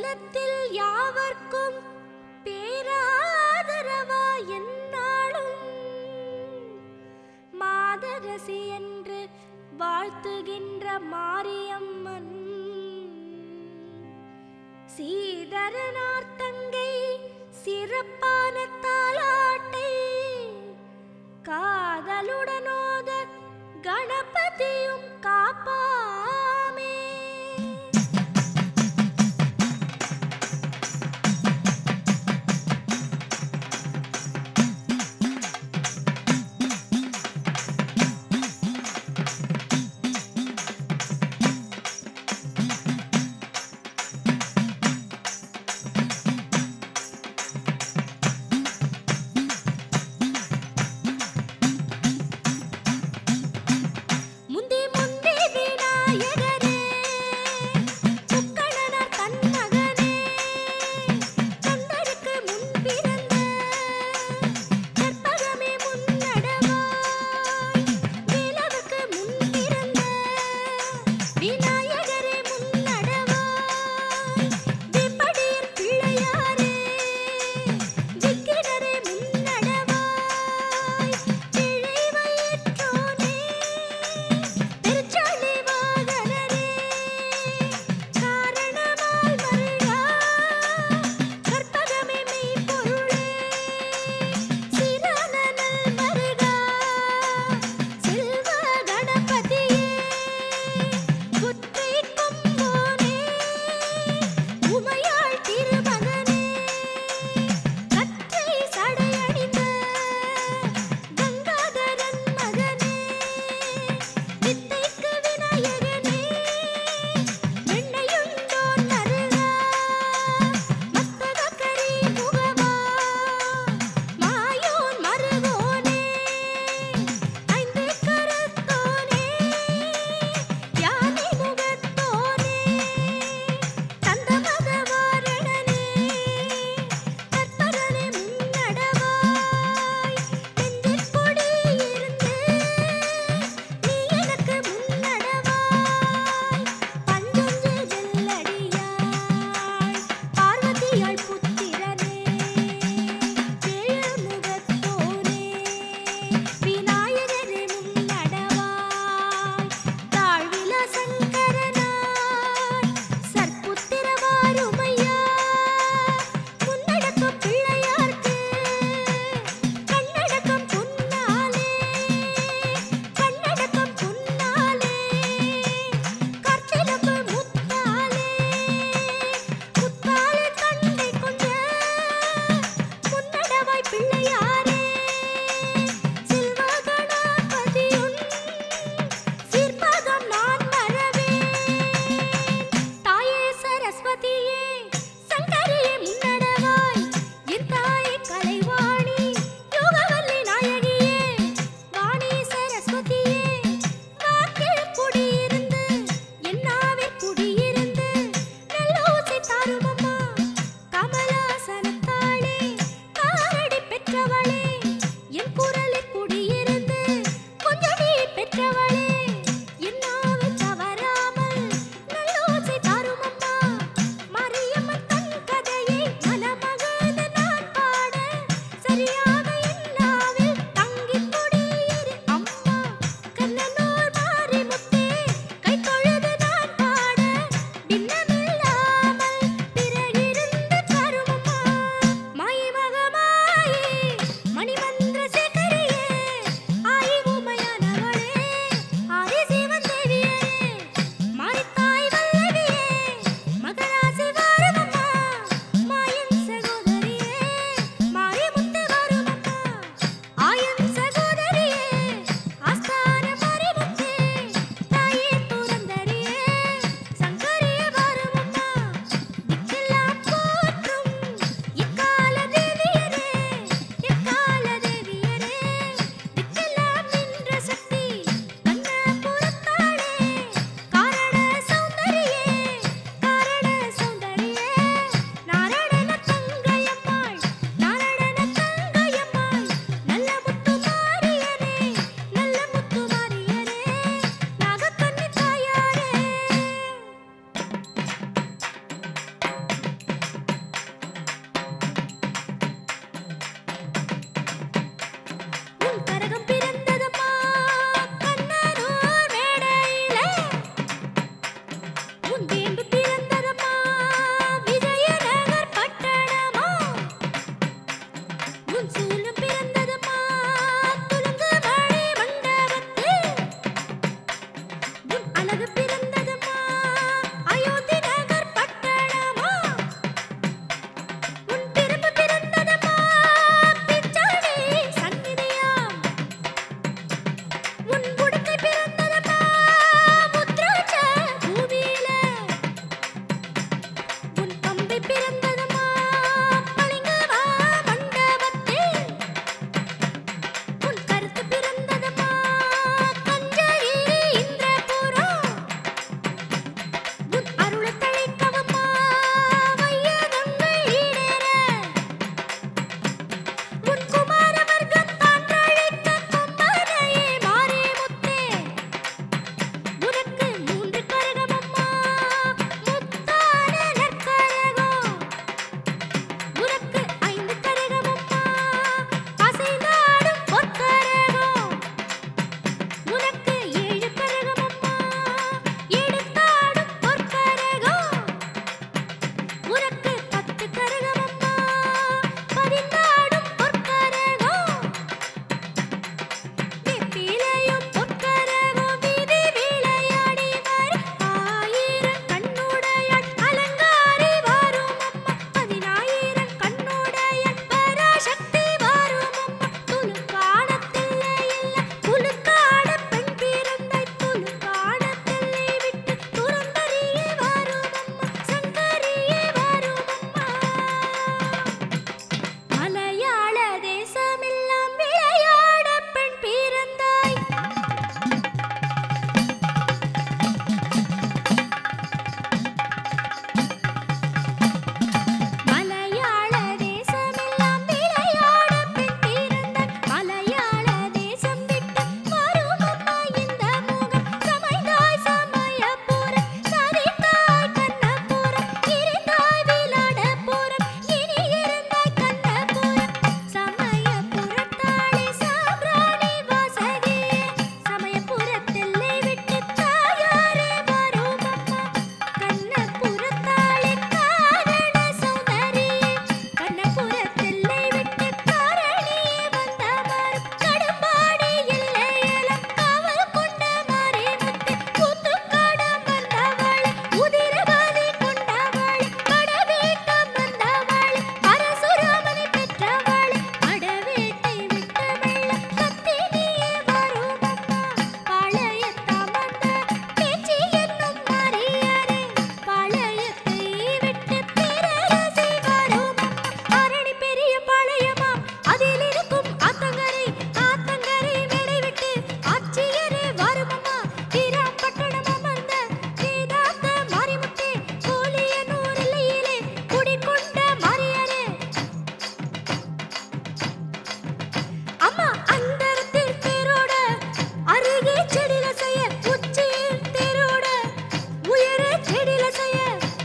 உலகத்தில் யாவர்க்கும் பேராதரவா என்னாலும் மாதரசி என்று வாழ்த்துகின்ற மாரியம்மன் சீதரனார் தங்கை சிறப்பான தாலாட்டை காதலுடனோத கணபதியும் காப்பாமே முந்தி முந்தி விநாயகரே முக்கணனார் தன்மகனே தொண்டருக்கு முன் பிறந்த கற்பகமே முன்னடவாய் வேலவர்க்கு முன் பிறந்த விநாயகரே முன்னடவாய் விப்படியர் பிள்ளையாரே விக்கிரரே முன்னடவாய் பிழை வயிற்றோனே திருச்சாளி வாகனரே காரணமால் வருகா கற்பகமே மெய்ப்பொருளே சிறானனல் வருகா செல்வ கணபதியே புத்தை கொம்போனே உமையாள் திருமகனே கற்றை சடையணிந்த கங்காதரன் மகனே வித்தைக்கு விநாயகனே வெண்ணையுண்டோன் மருகா மத்தகக்கரி முகவா மாயோன் மருகோனே ஐந்து கரத்தோனே யானை முகத்தோனே தந்தமத வாரணனே கற்பகனே முன்னடவாய் நெஞ்சிற் கொடியிருந்து நீ எனக்கு முன்னடவாய் பஞ்சஞ்சு ஜெல்லடியாய் பார்வதியாள் புத்திரனே ஏழுமுகத்தோனே விநாயகரே முன்னடவாய் தாழ்வில சங்கரனாய் சற்புத்திரவாருமையா முன்னடக்கம் பிள்ளையார்க்கு கண்ணடக்கம் பொன்னாலே கண்ணடக்கம் பொன்னாலே கற்சிலம்பு முத்தாலே முத்தாலே தண்டை கொஞ்ச முன்னடவாய் பிள்ளையாரே செல்வ கணபதியுன் சீர்பாதம் நான் மறவேன் தாயே சரஸ்வதியே சங்கரியே முன்னடவாய் என் தாயே கலைவாணி யோகவல்லி நாயகியே வாணி சரஸ்வதியே வாக்கில் குடியிருந்து என்னாவில் குடியிருந்து நல்லோசை தாரும் அம்மா கமலாசனத்தாளே காரடி பெற்றவளே என் குரலில் குடியிருந்து கொஞ்சடி பெற்றவளே என்னாவில் தவறாமல் நல்லோசை தாரும் அம்மா மாரியம்மன் தன் கதையை மனமகன நான் பாட சரியாக என்னாவில் தங்கிக் குடியிரு அம்மா கண்ணனூர் மாரிமுத்தே கை தொழுது நான் பாட பின்னமில்லாமல் பிறகிருந்து தருமம்மா மாயி மகமாயி மணிமந்திர சேகரியே ஆயி உமையானவளே ஆதி சிவன் தேவியே மாரித்தாய் வல்லவியே மகராசி வாருமம்மா மாயன் சகோதரியே மாரிமுத்து வாருமம்மா ஆயன் சகோதரியே ஆஸ்தான மாரிமுத்தே தாயே துரந்தரியே சங்கரியே வாருமம்மா உன் வேம்பு பிறந்ததம்மா விஜயநகர் பட்டணமா உன் சூலம் பிறந்ததம்மா துலுங்குமலை மண்டபத்தில் உன் அழகு பிறந்ததம்மா அயோத்தி நகர் பட்டணமா உன் பிறப்பு பிறந்ததம்மா பிச்சாடி சந்நிதியாம் உன் உடுக்கை பிறந்ததம்மா முத்ராட்ச பூமியில உன் தம்பி பிறந்ததம்மா பளிங்குவா மண்டபத்தில் உன் கருத்து பிறந்ததம்மா கஞ்சகிரி இந்திரபுரம் உன் அருளத் தழைக்கவம்மா வையகங்கள் ஈடேற உன் குமார வர்க்கம் தான்றழைக்க கொம்பனையே மாரிமுத்தே உனக்கு மூன்று கரகமம்மா முத்தான நற்கரகம் உனக்கு ஐந்து கரகமம்மா அசைந்தாடும் பொற்கரகம் உனக்கு ஏழு கரகமம்மா எடுத்தாடும் பொற்கரகம் உனக்கு பத்து கரகமம்மா பதினாடும் பொற்கரகம் வெப்பிலையும் பொற்கரகம் வீதி விளையாடி வரும் ஆயிரம் கண்ணுடையாள் அலங்காரி வரும் அம்மா பதினாயிரம் கண்ணுடையாள் பராசக்தி வரும் அம்மா துலுக்காடத்தில்லை இல்ல துலுக்காட பெண் பிறந்தாய் துலுக்காடத்தில்லை விட்டு துறந்தறியே வரும் அம்மா சங்கரியே வரும் அம்மா மலையாள தேசமெல்லாம் விளையாட பெண் பிறந்தாய் மலையாள தேசமெல்லாம் விளையாட பெண் பிறந்தாய் மலையாள தேசம் விட்டு வரும் அம்மா இந்த முகம் சமைந்தாய் சமயபுரம் சரித்தாய் கண்ணபுரம் இருந்தாய் விளாடபுரம் இனி இருந்தாய் கண்ணபுரம் சமயபுரத்தாளே சாம்பிராணி வாசகியே சமயபுரத்தில்லை விட்டு தாயாரே வரும் அம்மா கண்ணபுரத்தாளே காரண சௌந்தரியே கண்ணபுரத்தில்லை விட்டு காரணியே வந்த மரம் கடும்பாடி இல்லையலம் காவல் கொண்ட மாரிமுத்து கூத்துக்காடம் வந்தவள் உதிரவாதி கொண்டவள் படவேட்டம் வந்தவள் பரசுராமனை பெற்றவள் அடவேட்டை விட்டு வெள்ள கத்தினியே வரும் அம்மா பாளையத்தமர்ந்த பேச்சி என்னும் மாறியாரே பாளையத்தை விட்டு பேரரசி வரும் அம்மா அரணி பெரிய பாளையமாம் அதில் இருக்கும் ஆத்தங்கரை ஆத்தங்கரை மேடை விட்டு ஆட்சியரே வரும் அம்மா வீராம்பட்டணம் அமர்ந்த வேதாந்த மாரிமுத்தே கோலியனூர் எல்லையிலே குடிகொண்ட மாரியாரே அம்மா அந்தரத்தில் தேரோட அருகே செடில செய்ய உச்சியில் தேரோட உயர செடில செய்ய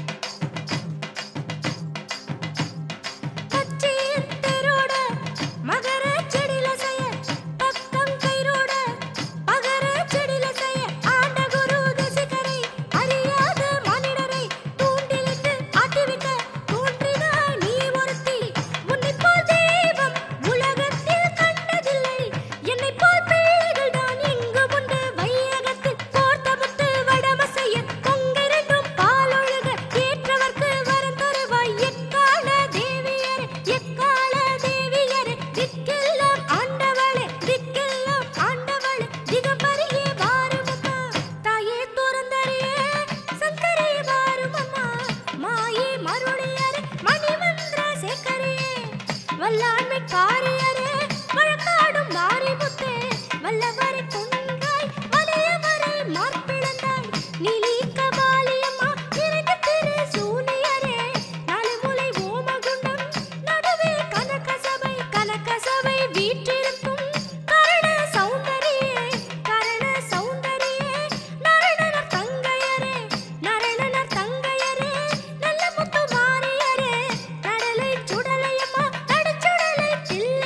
பச்சையில் தேரோட மகர செடில செய்ய பக்கம் கயிரோட பகர செடில செய்ய ஆண்ட குரு தசிகரை அறியாத மனிதரை தூண்டிலிட்டு ஆட்டிவிட்ட தோன்றினாய் நீ ஒருத்தி உன்னை போல் தெய்வம் உலகத்தில் கண்டதில்லை என்னை போல் பிள்ளைகள் தான் இங்கு உண்டு வையகத்தில் கோர்த்தமுத்து வடமசைய பொங்கிரண்டும் பாலொழுக ஏற்றவர்க்கு வரம் தருவாய் எக்கால தேவியரே எக்கால தேவியரே திக்கெல்லாம் ஆண்டவளே திக்கெல்லாம் ஆண்டவளே திகம்பரியே வாரும் அம்மா தாயே துறந்தறியே சங்கரே வாரும் அம்மா மாயே மருளியரே மணிமந்திர சேகரியே வல்லாண்மை காரியரே வழக்காடும் மாரிமுத்தே வல்லவரை கொண்டாய் வலியவரை மார்பிளந்தாய் நீலி கபாலியம்மா இறங்க திரு சூனியரே நாலு முலை ஓமகுண்டம் நடுவே கனகசபை கனகசபை வீற்றிருக்கும் கரண சௌந்தரியே கரண சௌந்தரியே நரணனர் தங்கையரே நரணனர் தங்கையரே நல்ல முத்து மாறியரே கடலை சுடலையம்மா நடுச்சுடலை தில்லை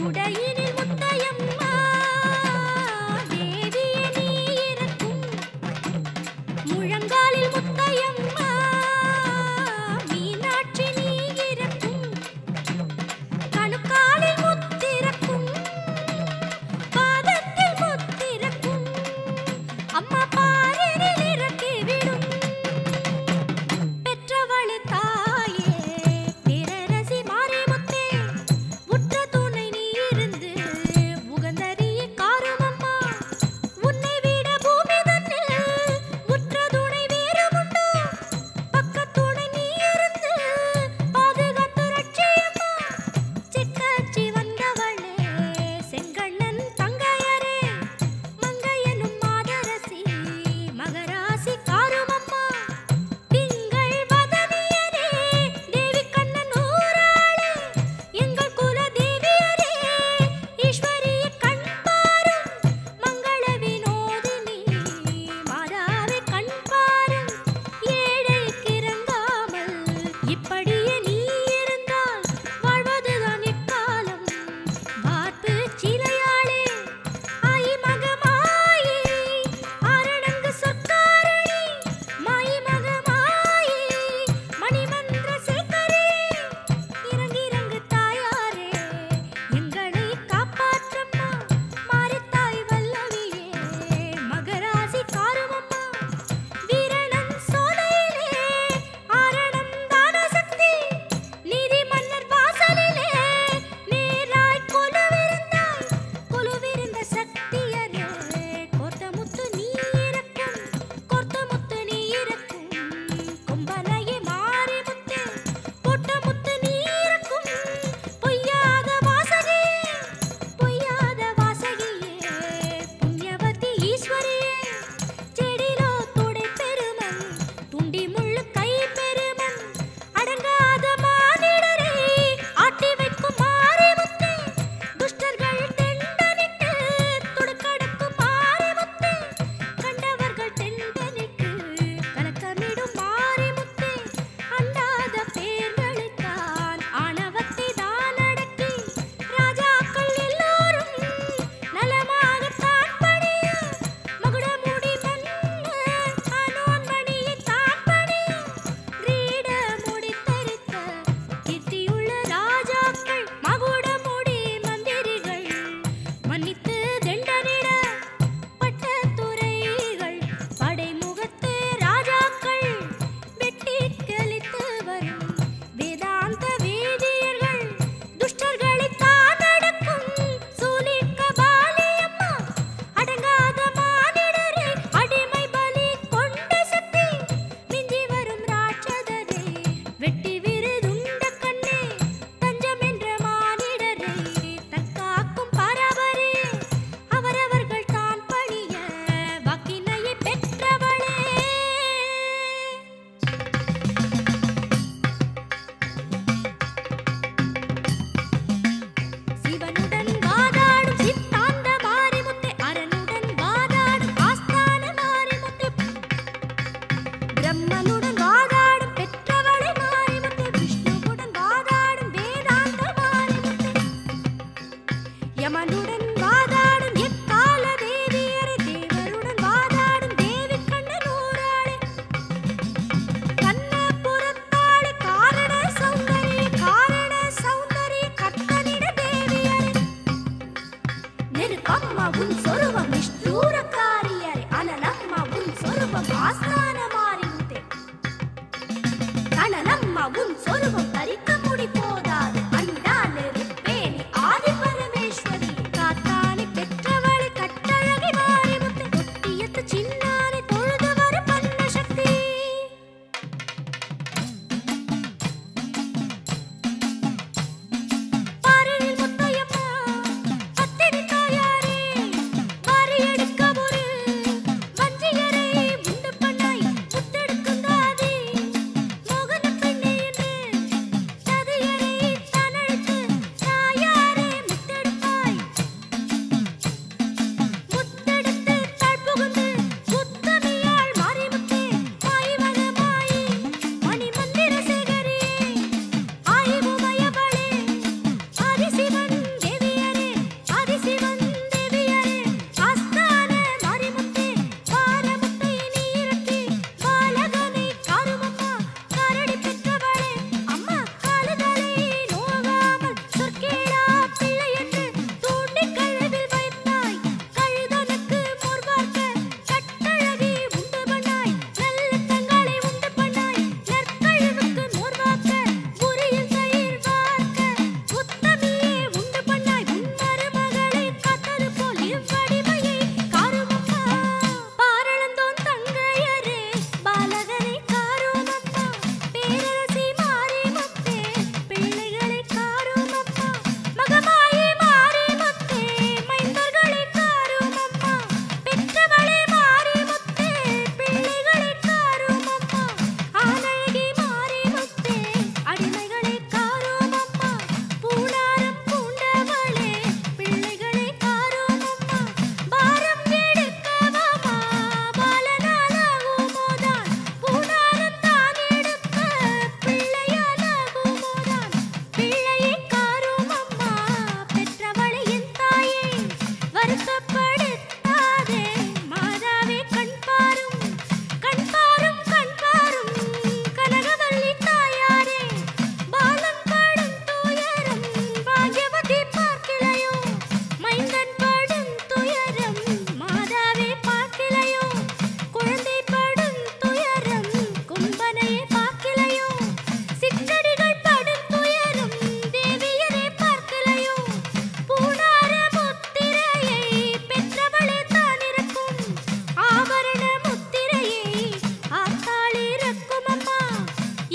உடையினில் முத்தையம்மா தேவியே நீ இருக்கும் முழங்காலில் முத்தையம்மா மீனாட்சி நீ இருக்கும் கணுக்காலில் முத்திறக்கும் பாதத்தில் முத்திறக்கும் அம்மா பாரினில் இறக்கி விடும் பெற்றவளே தாயே பிறரசி மாரிமுத்தே உற்ற துணை நீ இருந்து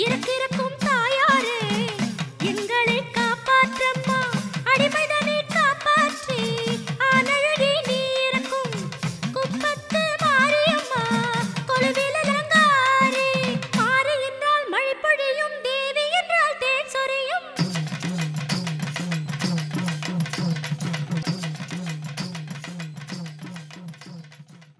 இருக்கிற